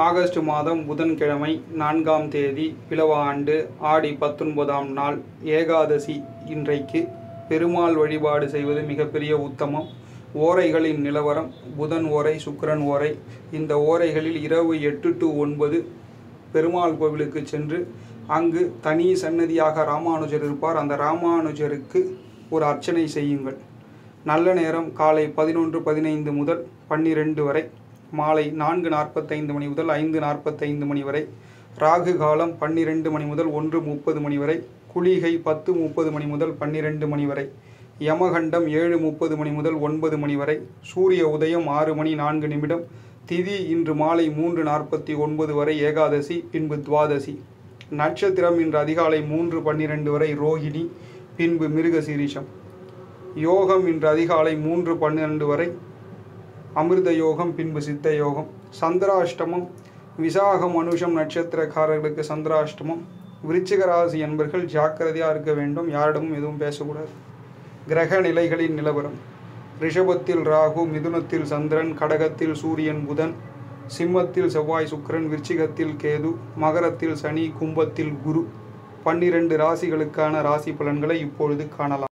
August மாதம் புதன்கிழமை நான்காம் தேதி பிலவ ஆண்டு ஆடி பத்தொன்பதாம் நாள் ஏகாதசி இன்றைக்கு பெருமாள் வழிபாடு செய்வது மிகப்பெரிய உத்தமம் ஓரைகளின் நிலவரம் புதன் ஓரை சுக்கிரன் ஓரை இந்த ஓரைகளில் இரவு எட்டு டு ஒன்பது பெருமாள் கோவிலுக்கு சென்று அங்கு தனி சன்னதியாக ராமானுஜர் இருப்பார் அந்த ராமானுஜருக்கு ஒரு அர்ச்சனை செய்யுங்கள் நல்ல நேரம் காலை பதினொன்று பதினைந்து முதல் பன்னிரெண்டு வரை மாலை நான்கு நாற்பத்தைந்து மணி முதல் ஐந்து நாற்பத்தைந்து மணி வரை ராகு காலம் பன்னிரெண்டு மணி முதல் ஒன்று முப்பது மணி வரை குளிகை பத்து முப்பது மணி முதல் பன்னிரெண்டு மணி வரை யமகண்டம் ஏழு முப்பது மணி முதல் ஒன்பது மணி வரை சூரிய உதயம் ஆறு மணி நான்கு நிமிடம் திதி இன்று மாலை மூன்று நாற்பத்தி ஒன்பது வரை ஏகாதசி பின்பு துவாதசி நட்சத்திரம் இன்று அதிகாலை மூன்று பன்னிரெண்டு வரை ரோஹிணி பின்பு மிருகசீரிஷம் யோகம் இன்று அதிகாலை மூன்று பன்னிரண்டு வரை அமிர்த யோகம் பின்பு சித்த யோகம் சந்திராஷ்டமம் விசாகம் அனுஷம் நட்சத்திரக்காரர்களுக்கு சந்திராஷ்டமம் விருச்சிக ராசி என்பர்கள் ஜாக்கிரதையாக இருக்க வேண்டும் யாரிடமும் எதுவும் பேசக்கூடாது கிரக நிலைகளின் நிலவரம் ரிஷபத்தில் ராகு மிதுனத்தில் சந்திரன் கடகத்தில் சூரியன் புதன் சிம்மத்தில் செவ்வாய் சுக்கிரன் விருச்சிகத்தில் கேது மகரத்தில் சனி கும்பத்தில் குரு பன்னிரண்டு ராசிகளுக்கான ராசி பலன்களை இப்பொழுது காணலாம்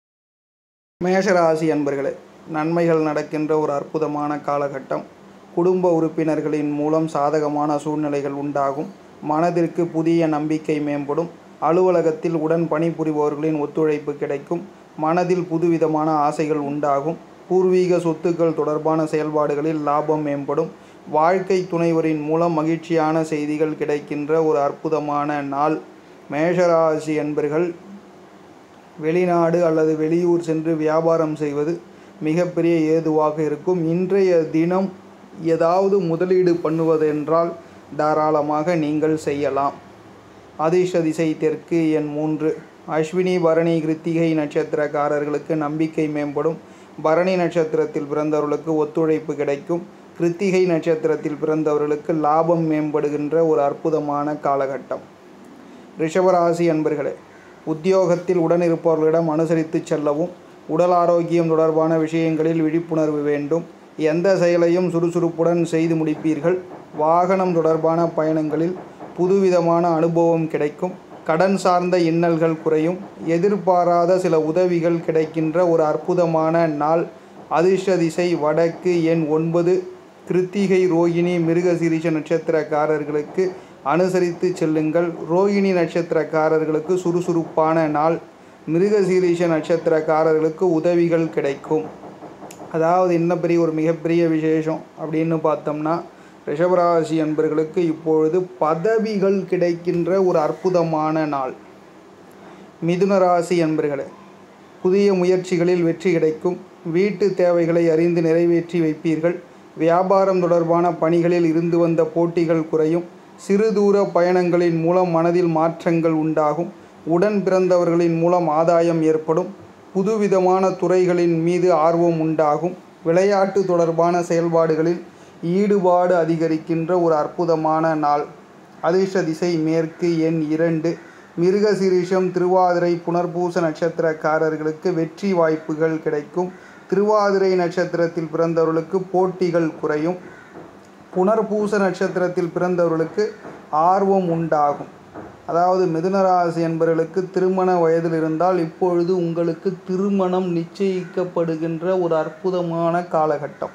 மேஷராசி அன்பர்களே நன்மைகள் நடக்கின்ற ஒரு அற்புதமான காலகட்டம் குடும்ப உறுப்பினர்களின் மூலம் சாதகமான சூழ்நிலைகள் உண்டாகும் மனதிற்கு புதிய நம்பிக்கை மேம்படும் அலுவலகத்தில் உடன் பணிபுரிபவர்களின் ஒத்துழைப்பு கிடைக்கும் மனதில் புதுவிதமான ஆசைகள் உண்டாகும் பூர்வீக சொத்துக்கள் தொடர்பான செயல்பாடுகளில் லாபம் மேம்படும் வாழ்க்கை துணைவரின் மூலம் மகிழ்ச்சியான செய்திகள் கிடைக்கின்ற ஒரு அற்புதமான நாள் மேஷராசி என்பர்கள் வெளிநாடு அல்லது வெளியூர் சென்று வியாபாரம் செய்வது மிகப்பெரிய ஏதுவாக இருக்கும் இன்றைய தினம் ஏதாவது முதலீடு பண்ணுவதென்றால் தாராளமாக நீங்கள் செய்யலாம் அதிர்ஷ்ட திசை தெற்கு எண் மூன்று அஸ்வினி பரணி கிருத்திகை நட்சத்திரக்காரர்களுக்கு நம்பிக்கை மேம்படும் பரணி நட்சத்திரத்தில் பிறந்தவர்களுக்கு ஒத்துழைப்பு கிடைக்கும் கிருத்திகை நட்சத்திரத்தில் பிறந்தவர்களுக்கு லாபம் மேம்படுகின்ற ஒரு அற்புதமான காலகட்டம் ரிஷபராசி அன்பர்களே உத்தியோகத்தில் உடனிருப்பவர்களிடம் அனுசரித்து செல்லவும் உடல் ஆரோக்கியம் தொடர்பான விஷயங்களில் விழிப்புணர்வு வேண்டும் எந்த செயலையும் சுறுசுறுப்புடன் செய்து முடிப்பீர்கள் வாகனம் தொடர்பான பயணங்களில் புதுவிதமான அனுபவம் கிடைக்கும் கடன் சார்ந்த இன்னல்கள் குறையும் எதிர்பாராத சில உதவிகள் கிடைக்கின்ற ஒரு அற்புதமான நாள் அதிர்ஷ்ட திசை வடக்கு எண் ஒன்பது கிருத்திகை ரோகிணி மிருகசீரிஷ நட்சத்திரக்காரர்களுக்கு அனுசரித்து செல்லுங்கள் ரோகிணி நட்சத்திரக்காரர்களுக்கு சுறுசுறுப்பான நாள் மிருகசீரிஷ நட்சத்திரக்காரர்களுக்கு உதவிகள் கிடைக்கும் அதாவது என்ன பெரிய ஒரு மிகப்பெரிய விசேஷம் அப்படின்னு பார்த்தோம்னா ரிஷபராசி அன்பர்களுக்கு இப்பொழுது பதவிகள் கிடைக்கின்ற ஒரு அற்புதமான நாள் மிதுன ராசி அன்பர்களே புதிய முயற்சிகளில் வெற்றி கிடைக்கும் வீட்டு தேவைகளை அறிந்து நிறைவேற்றி வைப்பீர்கள் வியாபாரம் தொடர்பான பணிகளில் இருந்து வந்த போட்டிகள் குறையும் சிறு தூர பயணங்களின் மூலம் மனதில் மாற்றங்கள் உண்டாகும் உடன் பிறந்தவர்களின் மூலம் ஆதாயம் ஏற்படும் புதுவிதமான துறைகளின் மீது ஆர்வம் உண்டாகும் விளையாட்டு தொடர்பான செயல்பாடுகளில் ஈடுபாடு அதிகரிக்கின்ற ஒரு அற்புதமான நாள் அதிர்ஷ்ட திசை மேற்கு எண் இரண்டு மிருகசிரீஷம் திருவாதிரை புனர்பூச நட்சத்திரக்காரர்களுக்கு வெற்றி வாய்ப்புகள் கிடைக்கும் திருவாதிரை நட்சத்திரத்தில் பிறந்தவர்களுக்கு போட்டிகள் குறையும் புனர்பூச நட்சத்திரத்தில் பிறந்தவர்களுக்கு ஆர்வம் உண்டாகும் அதாவது மிதுனராசி என்பவர்களுக்கு திருமண வயதில் இருந்தால் இப்பொழுது உங்களுக்கு திருமணம் நிச்சயிக்கப்படுகின்ற ஒரு அற்புதமான காலகட்டம்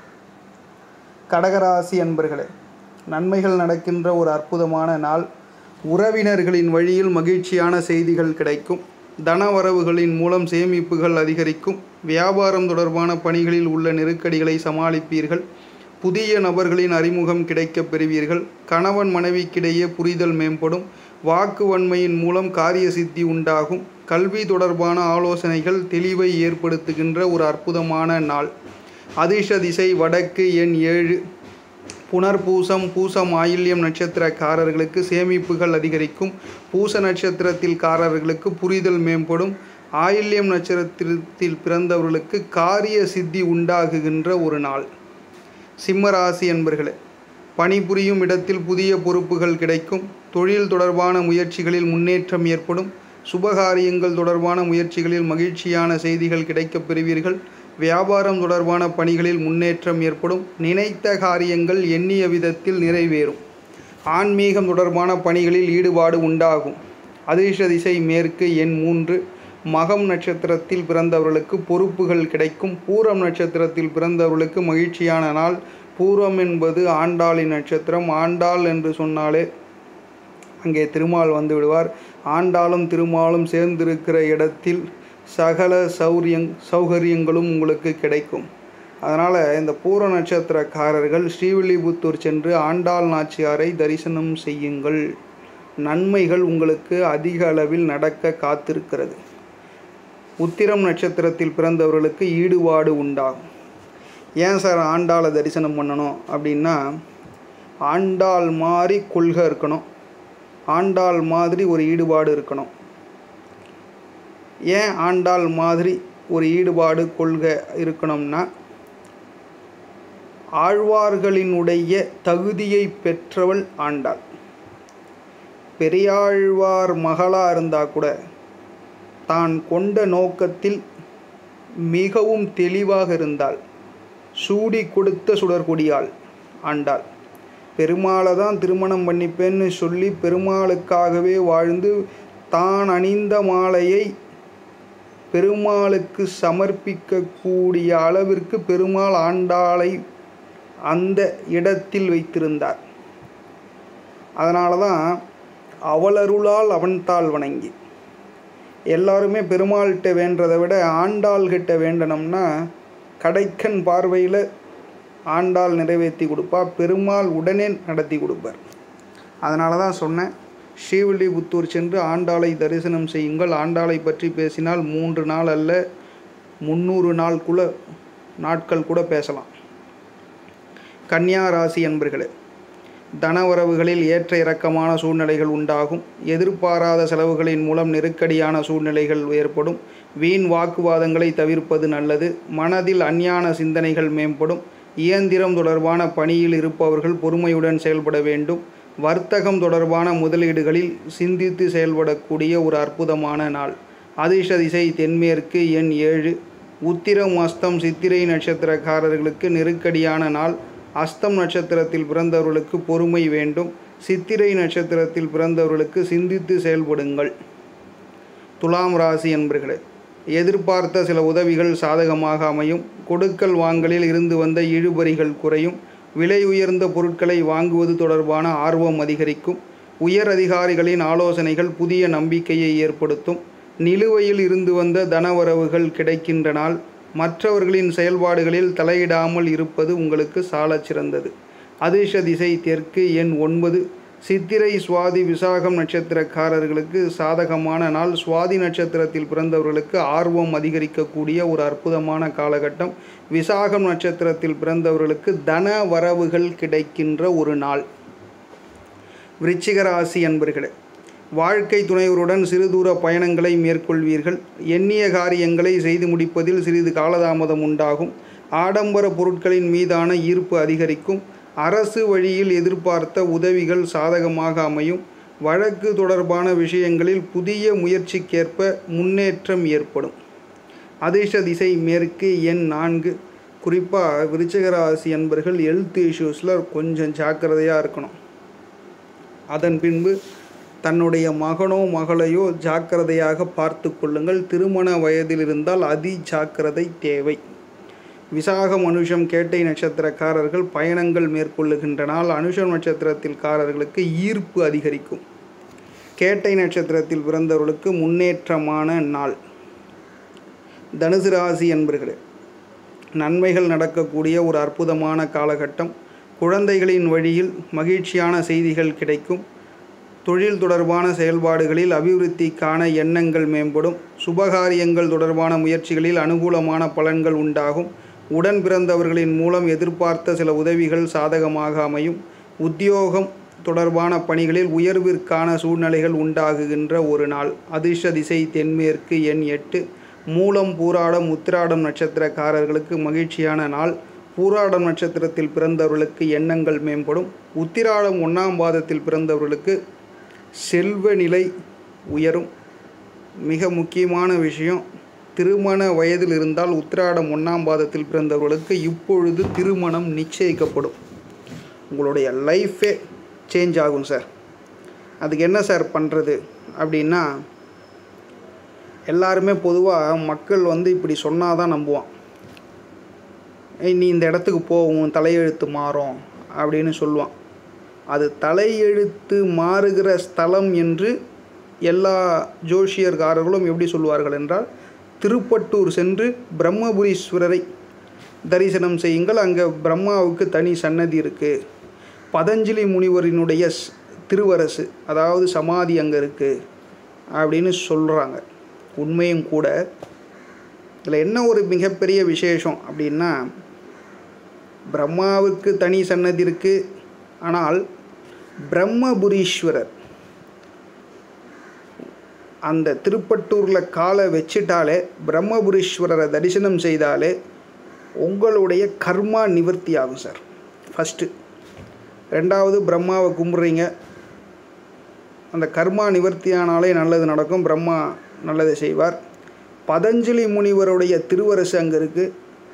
கடகராசி அன்பர்களே நன்மைகள் நடக்கின்ற ஒரு அற்புதமான நாள் உறவினர்களின் வழியில் மகிழ்ச்சியான செய்திகள் கிடைக்கும் தனவரவுகளின் மூலம் சேமிப்புகள் அதிகரிக்கும் வியாபாரம் தொடர்பான பணிகளில் உள்ள நெருக்கடிகளை சமாளிப்பீர்கள் புதிய நபர்களின் அறிமுகம் கிடைக்கப் பெறுவீர்கள் கணவன் மனைவிக்கிடையே புரிதல் மேம்படும் வாக்கு வன்மையின் மூலம் காரிய சித்தி உண்டாகும் கல்வி தொடர்பான ஆலோசனைகள் தெளிவை ஏற்படுத்துகின்ற ஒரு அற்புதமான நாள் அதிர்ஷ்ட திசை வடக்கு எண் ஏழு புனர்பூசம் பூசம் ஆயில்யம் நட்சத்திரக்காரர்களுக்கு சேமிப்புகள் அதிகரிக்கும் பூச நட்சத்திரத்தில் காரர்களுக்கு புரிதல் மேம்படும் ஆயில்யம் நட்சத்திரத்தில் பிறந்தவர்களுக்கு காரிய சித்தி உண்டாகுகின்ற ஒரு நாள் சிம்மராசி என்பர்களே பணிபுரியும் இடத்தில் புதிய பொறுப்புகள் கிடைக்கும் தொழில் தொடர்பான முயற்சிகளில் முன்னேற்றம் ஏற்படும் சுபகாரியங்கள் தொடர்பான முயற்சிகளில் மகிழ்ச்சியான செய்திகள் கிடைக்கப் பெறுவீர்கள் வியாபாரம் தொடர்பான பணிகளில் முன்னேற்றம் ஏற்படும் நினைத்த காரியங்கள் எண்ணிய விதத்தில் நிறைவேறும் ஆன்மீகம் தொடர்பான பணிகளில் ஈடுபாடு உண்டாகும் அதிர்ஷ்ட திசை மேற்கு எண் மூன்று மகம் நட்சத்திரத்தில் பிறந்தவர்களுக்கு பொறுப்புகள் கிடைக்கும் பூரம் நட்சத்திரத்தில் பிறந்தவர்களுக்கு மகிழ்ச்சியான நாள் பூரம் என்பது ஆண்டாளின் நட்சத்திரம் ஆண்டாள் என்று சொன்னாலே அங்கே திருமால் வந்து விடுவார் ஆண்டாளும் திருமாலும் சேர்ந்திருக்கிற இடத்தில் சகல சௌரியங் சௌகரியங்களும் உங்களுக்கு கிடைக்கும் அதனால் இந்த பூர நட்சத்திரக்காரர்கள் ஸ்ரீவில்லிபுத்தூர் சென்று ஆண்டாள் நாச்சியாரை தரிசனம் செய்யுங்கள் நன்மைகள் உங்களுக்கு அதிக அளவில் நடக்க காத்திருக்கிறது உத்திரம் நட்சத்திரத்தில் பிறந்தவர்களுக்கு ஈடுபாடு உண்டாகும் ஏன் சார் ஆண்டாளை தரிசனம் பண்ணணும் அப்படின்னா ஆண்டாள் மாதிரி கொள்கை இருக்கணும் ஆண்டாள் மாதிரி ஒரு ஈடுபாடு இருக்கணும் ஏன் ஆண்டாள் மாதிரி ஒரு ஈடுபாடு கொள்கை இருக்கணும்னா ஆழ்வார்களினுடைய தகுதியை பெற்றவள் ஆண்டாள் பெரியாழ்வார் மகளாக இருந்தால் கூட தான் கொண்ட நோக்கத்தில் மிகவும் தெளிவாக இருந்தாள் சூடி கொடுத்த சுடர்கொடியாள் ஆண்டாள் பெருமாளை தான் திருமணம் பண்ணிப்பேன்னு சொல்லி பெருமாளுக்காகவே வாழ்ந்து தான் அணிந்த மாலையை பெருமாளுக்கு சமர்ப்பிக்கக்கூடிய அளவிற்கு பெருமாள் ஆண்டாளை அந்த இடத்தில் வைத்திருந்தார் அதனால தான் அவளருளால் அவன்தாள் வணங்கி எல்லாருமே பெருமாள்கிட்ட வேண்டதை விட ஆண்டாள்கிட்ட வேண்டணும்னா கடைக்கன் பார்வையில் ஆண்டாள் நிறைவேற்றி கொடுப்பா பெருமாள் உடனே நடத்தி கொடுப்பார் அதனால தான் சொன்னேன் ஸ்ரீவில்லிபுத்தூர் சென்று ஆண்டாளை தரிசனம் செய்யுங்கள் ஆண்டாளை பற்றி பேசினால் மூன்று நாள் அல்ல முந்நூறு நாள்குள்ள நாட்கள் கூட பேசலாம் கன்னியா ராசி அன்பர்களே தனவரவுகளில் ஏற்ற இறக்கமான சூழ்நிலைகள் உண்டாகும் எதிர்பாராத செலவுகளின் மூலம் நெருக்கடியான சூழ்நிலைகள் ஏற்படும் வீண் வாக்குவாதங்களை தவிர்ப்பது நல்லது மனதில் அஞ்ஞான சிந்தனைகள் மேம்படும் இயந்திரம் தொடர்பான பணியில் இருப்பவர்கள் பொறுமையுடன் செயல்பட வேண்டும் வர்த்தகம் தொடர்பான முதலீடுகளில் சிந்தித்து செயல்படக்கூடிய ஒரு அற்புதமான நாள் அதிர்ஷ்ட திசை தென்மேற்கு எண் ஏழு உத்திரம் அஸ்தம் சித்திரை நட்சத்திரக்காரர்களுக்கு நெருக்கடியான நாள் அஸ்தம் நட்சத்திரத்தில் பிறந்தவர்களுக்கு பொறுமை வேண்டும் சித்திரை நட்சத்திரத்தில் பிறந்தவர்களுக்கு சிந்தித்து செயல்படுங்கள் துலாம் ராசி என்பர்களே எதிர்பார்த்த சில உதவிகள் சாதகமாக அமையும் கொடுக்கல் வாங்கலில் இருந்து வந்த இழுபறிகள் குறையும் விலை உயர்ந்த பொருட்களை வாங்குவது தொடர்பான ஆர்வம் அதிகரிக்கும் உயர் அதிகாரிகளின் ஆலோசனைகள் புதிய நம்பிக்கையை ஏற்படுத்தும் நிலுவையில் இருந்து வந்த தனவரவுகள் கிடைக்கின்ற நாள் மற்றவர்களின் செயல்பாடுகளில் தலையிடாமல் இருப்பது உங்களுக்கு சாலச் சிறந்தது அதிர்ஷ்ட திசை தெற்கு எண் ஒன்பது சித்திரை சுவாதி விசாகம் நட்சத்திரக்காரர்களுக்கு சாதகமான நாள் சுவாதி நட்சத்திரத்தில் பிறந்தவர்களுக்கு ஆர்வம் அதிகரிக்கக்கூடிய ஒரு அற்புதமான காலகட்டம் விசாகம் நட்சத்திரத்தில் பிறந்தவர்களுக்கு தன வரவுகள் கிடைக்கின்ற ஒரு நாள் விருச்சிக ராசி அன்பர்களே வாழ்க்கை துணைவருடன் சிறு தூர பயணங்களை மேற்கொள்வீர்கள் எண்ணிய காரியங்களை செய்து முடிப்பதில் சிறிது காலதாமதம் உண்டாகும் ஆடம்பர பொருட்களின் மீதான ஈர்ப்பு அதிகரிக்கும் அரசு வழியில் எதிர்பார்த்த உதவிகள் சாதகமாக அமையும் வழக்கு தொடர்பான விஷயங்களில் புதிய முயற்சிக்கேற்ப முன்னேற்றம் ஏற்படும் அதிர்ஷ்ட திசை மேற்கு எண் நான்கு குறிப்பாக விருச்சிக ராசி அன்பர்கள் ஹெல்த் இஷ்யூஸில் கொஞ்சம் ஜாக்கிரதையாக இருக்கணும் அதன் பின்பு தன்னுடைய மகனோ மகளையோ ஜாக்கிரதையாக பார்த்து கொள்ளுங்கள் திருமண வயதில் இருந்தால் அதி ஜாக்கிரதை தேவை விசாகம் அனுஷம் கேட்டை நட்சத்திரக்காரர்கள் பயணங்கள் மேற்கொள்ளுகின்ற நாள் அனுஷம் நட்சத்திரத்தில்காரர்களுக்கு ஈர்ப்பு அதிகரிக்கும் கேட்டை நட்சத்திரத்தில் பிறந்தவர்களுக்கு முன்னேற்றமான நாள் தனுசு ராசி என்பர்களே நன்மைகள் நடக்கக்கூடிய ஒரு அற்புதமான காலகட்டம் குழந்தைகளின் வழியில் மகிழ்ச்சியான செய்திகள் கிடைக்கும் தொழில் தொடர்பான செயல்பாடுகளில் அபிவிருத்திக்கான எண்ணங்கள் மேம்படும் சுபகாரியங்கள் தொடர்பான முயற்சிகளில் அனுகூலமான பலன்கள் உண்டாகும் உடன் பிறந்தவர்களின் மூலம் எதிர்பார்த்த சில உதவிகள் சாதகமாக அமையும் உத்தியோகம் தொடர்பான பணிகளில் உயர்விற்கான சூழ்நிலைகள் உண்டாகுகின்ற ஒரு நாள் அதிர்ஷ்ட திசை தென்மேற்கு எண் எட்டு மூலம் பூராடம் உத்திராடம் நட்சத்திரக்காரர்களுக்கு மகிழ்ச்சியான நாள் பூராடம் நட்சத்திரத்தில் பிறந்தவர்களுக்கு எண்ணங்கள் மேம்படும் உத்திராடம் ஒன்றாம் பாதத்தில் பிறந்தவர்களுக்கு செல்வ நிலை உயரும் மிக முக்கியமான விஷயம் திருமண வயதில் இருந்தால் உத்திராடம் ஒன்றாம் பாதத்தில் பிறந்தவர்களுக்கு இப்பொழுது திருமணம் நிச்சயிக்கப்படும் உங்களுடைய லைஃபே சேஞ்ச் ஆகும் சார் அதுக்கு என்ன சார் பண்ணுறது அப்படின்னா எல்லாருமே பொதுவாக மக்கள் வந்து இப்படி சொன்னால் தான் நம்புவான் "ஏய், நீ இந்த இடத்துக்கு போ உன் தலையெழுத்து மாறும் அப்படின்னு சொல்லுவான் அது தலையெழுத்து மாறுகிற ஸ்தலம் என்று எல்லா ஜோஷியர்காரர்களும் எப்படி சொல்லுவார்கள் என்றால் திருப்பட்டூர் சென்று பிரம்மபுரீஸ்வரரை தரிசனம் செய்யுங்கள் அங்கே பிரம்மாவுக்கு தனி சன்னதி இருக்குது பதஞ்சலி முனிவரினுடைய ஸ்- திருவரசு அதாவது சமாதி அங்கே இருக்குது அப்படின்னு சொல்கிறாங்க உண்மையும் கூட இதில் என்ன ஒரு மிகப்பெரிய விசேஷம் அப்படின்னா பிரம்மாவுக்கு தனி சன்னதி இருக்குது ஆனால் பிரம்மபுரீஸ்வரர் அந்த திருப்பட்டூரில் காலை வச்சிட்டாலே பிரம்மபுரீஸ்வரரை தரிசனம் செய்தாலே உங்களுடைய கர்மா நிவர்த்தி ஆகும் சார் ஃபஸ்ட்டு ரெண்டாவது பிரம்மாவை கும்பிட்றீங்க அந்த கர்மா நிவர்த்தியானாலே நல்லது நடக்கும் பிரம்மா நல்லதை செய்வார் பதஞ்சலி முனிவருடைய திருவரசு அங்கே இருக்குது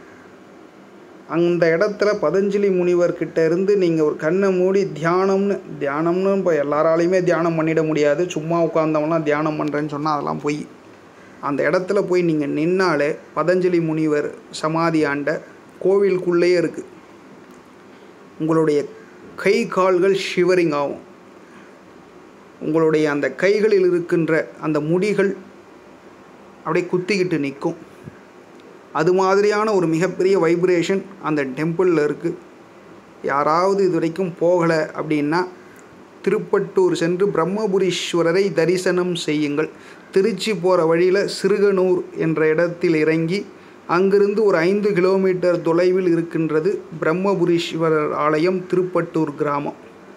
அந்த இடத்துல பதஞ்சலி முனிவர்கிட்ட இருந்து நீங்கள் ஒரு கண்ணை மூடி தியானம்னு தியானம்னு இப்போ எல்லாராலையுமே தியானம் பண்ணிட முடியாது சும்மா உட்காந்தவங்களாம் தியானம் பண்ணுறேன்னு சொன்னால் அதெல்லாம் போய் அந்த இடத்துல போய் நீங்கள் நின்னாலே பதஞ்சலி முனிவர் சமாதி ஆண்ட கோவிலுக்குள்ளேயே இருக்குது உங்களுடைய கை கால்கள் ஷிவரிங் ஆகும் உங்களுடைய அந்த கைகளில் இருக்கின்ற அந்த முடிகள் அப்படியே குத்திக்கிட்டு நிற்கும் அது மாதிரியான ஒரு மிகப்பெரிய வைப்ரேஷன் அந்த டெம்பிளில் இருக்குது யாராவது இது வரைக்கும் போகலை அப்படின்னா திருப்பட்டூர் சென்று பிரம்மபுரீஸ்வரரை தரிசனம் செய்யுங்கள் திருச்சி போகிற வழியில் சிறுகனூர் என்ற இடத்தில் இறங்கி அங்கிருந்து ஒரு ஐந்து கிலோமீட்டர் தொலைவில் இருக்கின்றது பிரம்மபுரீஸ்வரர் ஆலயம் திருப்பட்டூர் கிராமம்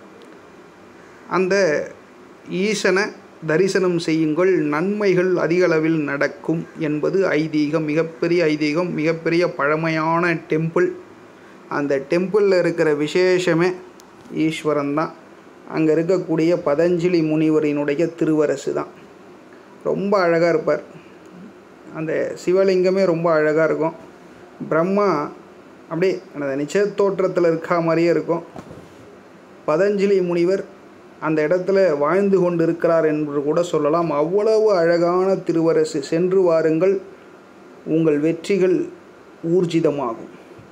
அந்த ஈசனை தரிசனம் செய்யுங்கள் நன்மைகள் அதிக அளவில் நடக்கும் என்பது ஐதீகம் மிகப்பெரிய ஐதீகம் மிகப்பெரிய பழமையான டெம்பிள் அந்த டெம்பிளில் இருக்கிற விசேஷமே ஈஸ்வரன் தான் அங்கே இருக்கக்கூடிய பதஞ்சலி முனிவரினுடைய திருவரசு தான் ரொம்ப அழகாக இருப்பார் அந்த சிவலிங்கமே ரொம்ப அழகாக இருக்கும் பிரம்மா அப்படியே அந்த நிச்சயத்தோற்றத்தில் இருக்கா மாதிரியே இருக்கும் பதஞ்சலி முனிவர் அந்த இடத்துல வாழ்ந்து கொண்டு இருக்கிறார் என்று கூட சொல்லலாம் அவ்வளவு அழகான திருவரசு சென்று வாருங்கள் உங்கள் வெற்றிகள் ஊர்ஜிதமாகும்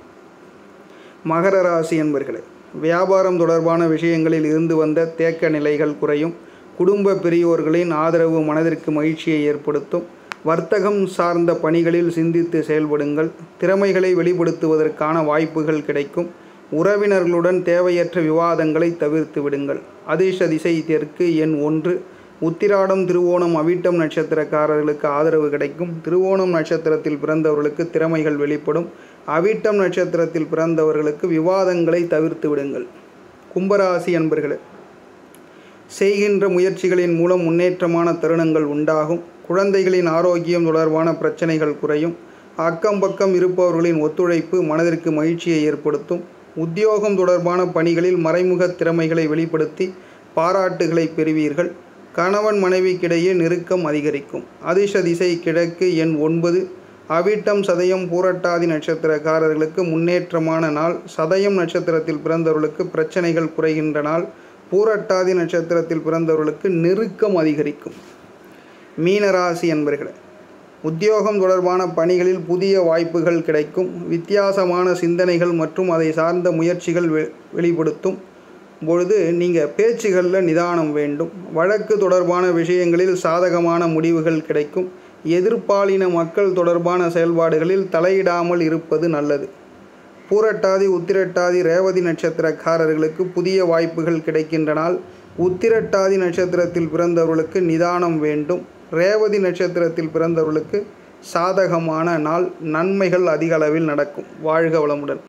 மகர ராசி என்பர்களே வியாபாரம் தொடர்பான விஷயங்களில் இருந்து வந்த தேக்க நிலைகள் குறையும் குடும்ப பெரியோர்களின் ஆதரவு மனதிற்கு மகிழ்ச்சியை ஏற்படுத்தும் வர்த்தகம் சார்ந்த பணிகளில் சிந்தித்து செயல்படுங்கள் திறமைகளை வெளிப்படுத்துவதற்கான வாய்ப்புகள் கிடைக்கும் உறவினர்களுடன் தேவையற்ற விவாதங்களை தவிர்த்து விடுங்கள் அதிர்ஷ்ட திசை தெற்கு எண் ஒன்று உத்திராடம் திருவோணம் அவிட்டம் நட்சத்திரக்காரர்களுக்கு ஆதரவு கிடைக்கும் திருவோணம் நட்சத்திரத்தில் பிறந்தவர்களுக்கு திறமைகள் வெளிப்படும் அவிட்டம் நட்சத்திரத்தில் பிறந்தவர்களுக்கு விவாதங்களை தவிர்த்து விடுங்கள் கும்பராசி அன்பர்களே செய்கின்ற முயற்சிகளின் மூலம் முன்னேற்றமான தருணங்கள் உண்டாகும் குழந்தைகளின் ஆரோக்கியம் தொடர்பான பிரச்சனைகள் குறையும் அக்கம் பக்கம் இருப்பவர்களின் ஒத்துழைப்பு மனதிற்கு மகிழ்ச்சியை ஏற்படுத்தும் உத்தியோகம் தொடர்பான பணிகளில் மறைமுக திறமைகளை வெளிப்படுத்தி பாராட்டுகளை பெறுவீர்கள் கணவன் மனைவிக்கிடையே நெருக்கம் அதிகரிக்கும் அதிர்ஷ்ட திசை கிழக்கு எண் ஒன்பது அவிட்டம் சதயம் பூரட்டாதி நட்சத்திரக்காரர்களுக்கு முன்னேற்றமான நாள் சதயம் நட்சத்திரத்தில் பிறந்தவர்களுக்கு பிரச்சனைகள் குறைகின்ற நாள் பூரட்டாதி நட்சத்திரத்தில் பிறந்தவர்களுக்கு நெருக்கம் அதிகரிக்கும் மீனராசி என்பர்களே உத்தியோகம் தொடர்பான பணிகளில் புதிய வாய்ப்புகள் கிடைக்கும் வித்தியாசமான சிந்தனைகள் மற்றும் அதை சார்ந்த முயற்சிகள் வெ வெளிப்படுத்தும் பொழுது நீங்கள் பேச்சுகளில் நிதானம் வேண்டும் வழக்கு தொடர்பான விஷயங்களில் சாதகமான முடிவுகள் கிடைக்கும் எதிர்ப்பாலின மக்கள் தொடர்பான செயல்பாடுகளில் தலையிடாமல் இருப்பது நல்லது பூரட்டாதி உத்திரட்டாதி ரேவதி நட்சத்திரக்காரர்களுக்கு புதிய வாய்ப்புகள் கிடைக்கின்ற நாள் உத்திரட்டாதி நட்சத்திரத்தில் பிறந்தவர்களுக்கு நிதானம் வேண்டும் ரேவதி நட்சத்திரத்தில் பிறந்தவர்களுக்கு சாதகமான நாள் நன்மைகள் அதிக அளவில் நடக்கும் வாழ்க வளமுடன்